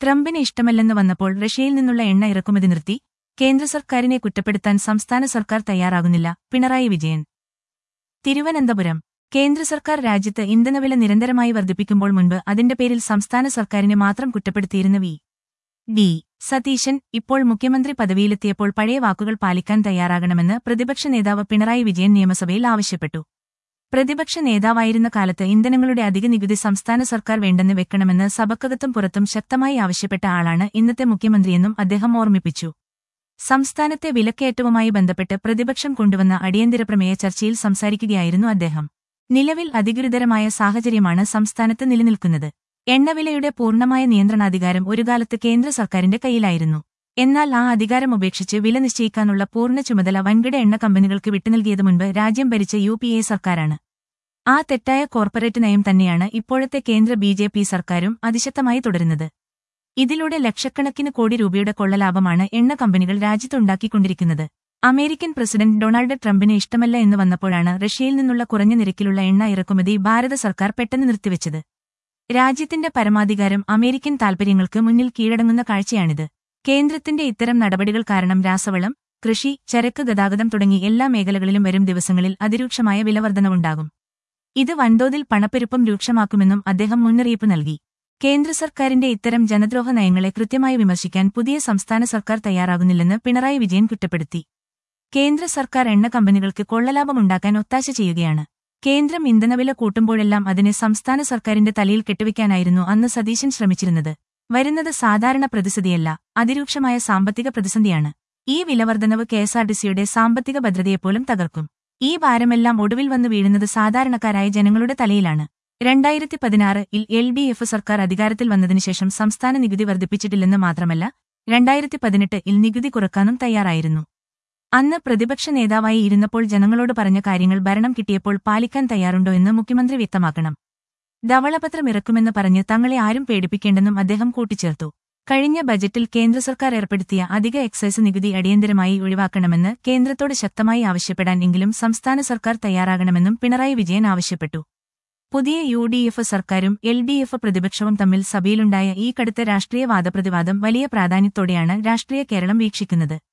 ട്രംപിന് ഇഷ്ടമല്ലെന്ന് വന്നപ്പോൾ റഷ്യയിൽ നിന്നുള്ള എണ്ണ ഇറക്കുമതി നിർത്തി കേന്ദ്ര സർക്കാരിനെ കുറ്റപ്പെടുത്താൻ സംസ്ഥാന സർക്കാർ തയ്യാറാകുന്നില്ല പിണറായി വിജയൻ തിരുവനന്തപുരം കേന്ദ്ര സർക്കാർ രാജ്യത്ത് ഇന്ധനവില നിരന്തരമായി വർദ്ധിപ്പിക്കുമ്പോൾ മുൻപ് അതിന്റെ പേരിൽ സംസ്ഥാന സർക്കാരിനെ മാത്രം കുറ്റപ്പെടുത്തിയിരുന്ന വി ഡി സതീശൻ ഇപ്പോൾ മുഖ്യമന്ത്രി പദവിയിലെത്തിയപ്പോൾ പഴയ വാക്കുകൾ പാലിക്കാൻ തയ്യാറാകണമെന്ന് പ്രതിപക്ഷ നേതാവ് പിണറായി വിജയൻ നിയമസഭയിൽ ആവശ്യപ്പെട്ടു പ്രതിപക്ഷ നേതാവായിരുന്ന കാലത്ത് ഇന്ധനങ്ങളുടെ അധിക നികുതി സംസ്ഥാന സർക്കാർ വേണ്ടെന്ന് വെക്കണമെന്ന് സഭക്കകത്തും പുറത്തും ശക്തമായി ആവശ്യപ്പെട്ട ആളാണ് ഇന്നത്തെ മുഖ്യമന്ത്രിയെന്നും അദ്ദേഹം ഓർമ്മിപ്പിച്ചു സംസ്ഥാനത്തെ വിലക്കയറ്റവുമായി ബന്ധപ്പെട്ട് പ്രതിപക്ഷം കൊണ്ടുവന്ന അടിയന്തര പ്രമേയ ചർച്ചയിൽ സംസാരിക്കുകയായിരുന്നു അദ്ദേഹം നിലവിൽ അതിഗുരുതരമായ സാഹചര്യമാണ് സംസ്ഥാനത്ത് നിലനിൽക്കുന്നത് എണ്ണവിലയുടെ പൂർണ്ണമായ നിയന്ത്രണാധികാരം ഒരു കാലത്ത് കേന്ദ്ര സർക്കാരിന്റെ കയ്യിലായിരുന്നു എന്നാൽ ആ അധികാരം ഉപേക്ഷിച്ച് വില നിശ്ചയിക്കാനുള്ള പൂർണ്ണ ചുമതല വൻകിട എണ്ണ കമ്പനികൾക്ക് വിട്ടുനൽകിയത് മുൻപ് രാജ്യം ഭരിച്ച യു പി എ സർക്കാരാണ് ആ തെറ്റായ കോർപ്പറേറ്റ് നയം തന്നെയാണ് ഇപ്പോഴത്തെ കേന്ദ്ര ബി ജെ പി സർക്കാരും അതിശക്തമായി തുടരുന്നത് ഇതിലൂടെ ലക്ഷക്കണക്കിന് കോടി രൂപയുടെ കൊള്ളലാഭമാണ് എണ്ണ കമ്പനികൾ രാജ്യത്തുണ്ടാക്കിക്കൊണ്ടിരിക്കുന്നത് അമേരിക്കൻ പ്രസിഡന്റ് ഡൊണാൾഡ് ട്രംപിന് ഇഷ്ടമല്ല എന്ന് വന്നപ്പോഴാണ് റഷ്യയിൽ നിന്നുള്ള കുറഞ്ഞ നിരക്കിലുള്ള എണ്ണ ഇറക്കുമതി ഭാരത സർക്കാർ പെട്ടെന്ന് നിർത്തിവെച്ചത് രാജ്യത്തിന്റെ പരമാധികാരം അമേരിക്കൻ താൽപര്യങ്ങൾക്ക് മുന്നിൽ കീഴടങ്ങുന്ന കാഴ്ചയാണിത് കേന്ദ്രത്തിന്റെ ഇത്തരം നടപടികൾ കാരണം രാസവളം കൃഷി ചരക്ക് ഗതാഗതം തുടങ്ങി എല്ലാ മേഖലകളിലും വരും ദിവസങ്ങളിൽ അതിരൂക്ഷമായ വിലവർധനവുണ്ടാകും ഇത് വൻതോതിൽ പണപ്പെരുപ്പം രൂക്ഷമാക്കുമെന്നും അദ്ദേഹം മുന്നറിയിപ്പ് നൽകി കേന്ദ്ര സർക്കാരിന്റെ ഇത്തരം ജനദ്രോഹ നയങ്ങളെ കൃത്യമായി വിമർശിക്കാൻ പുതിയ സംസ്ഥാന സർക്കാർ തയ്യാറാകുന്നില്ലെന്ന് പിണറായി വിജയൻ കുറ്റപ്പെടുത്തി കേന്ദ്ര സർക്കാർ എണ്ണ കമ്പനികൾക്ക് കൊള്ളലാഭമുണ്ടാക്കാൻ ഒത്താശ ചെയ്യുകയാണ് കേന്ദ്രം ഇന്ധനവില കൂട്ടുമ്പോഴെല്ലാം അതിനെ സംസ്ഥാന സർക്കാരിന്റെ തലയിൽ കെട്ടിവെക്കാനായിരുന്നു അന്ന് സതീശൻ ശ്രമിച്ചിരുന്നത് വരുന്നത് സാധാരണ പ്രതിസന്ധിയല്ല അതിരൂക്ഷമായ സാമ്പത്തിക പ്രതിസന്ധിയാണ് ഈ വിലവർദ്ധനവ് കെഎസ്ആർടിസിയുടെ സാമ്പത്തിക ഭദ്രതയെപ്പോലും തകർക്കും ഈ ഭാരമെല്ലാം ഒടുവിൽ വന്നു വീഴുന്നത് സാധാരണക്കാരായ ജനങ്ങളുടെ തലയിലാണ് രണ്ടായിരത്തി പതിനാറിൽ എൽ ഡി എഫ് സർക്കാർ അധികാരത്തിൽ വന്നതിനുശേഷം സംസ്ഥാന നികുതി വർദ്ധിപ്പിച്ചിട്ടില്ലെന്ന് മാത്രമല്ല രണ്ടായിരത്തി പതിനെട്ടിൽ നികുതി കുറക്കാനും തയ്യാറായിരുന്നു അന്ന് പ്രതിപക്ഷ നേതാവായി ഇരുന്നപ്പോൾ ജനങ്ങളോട് പറഞ്ഞ കാര്യങ്ങൾ ഭരണം കിട്ടിയപ്പോൾ പാലിക്കാൻ തയ്യാറുണ്ടോ എന്ന് മുഖ്യമന്ത്രി വ്യക്തമാക്കണം ധവളപത്രം ഇറക്കുമെന്ന് പറഞ്ഞ് തങ്ങളെ ആരും പേടിപ്പിക്കേണ്ടെന്നും അദ്ദേഹം കൂട്ടിച്ചേർത്തു കഴിഞ്ഞ ബജറ്റിൽ കേന്ദ്ര സർക്കാർ ഏർപ്പെടുത്തിയ അധിക എക്സൈസ് നികുതി അടിയന്തരമായി ഒഴിവാക്കണമെന്ന് കേന്ദ്രത്തോട് ശക്തമായി ആവശ്യപ്പെടാൻ എങ്കിലും സംസ്ഥാന സർക്കാർ തയ്യാറാകണമെന്നും പിണറായി വിജയൻ ആവശ്യപ്പെട്ടു പുതിയ യു ഡി എഫ് സർക്കാരും എൽ ഡി എഫ് പ്രതിപക്ഷവും തമ്മിൽ സഭയിലുണ്ടായ ഈ കടുത്ത രാഷ്ട്രീയ വാദപ്രതിവാദം വലിയ പ്രാധാന്യത്തോടെയാണ് രാഷ്ട്രീയ കേരളം വീക്ഷിക്കുന്നത്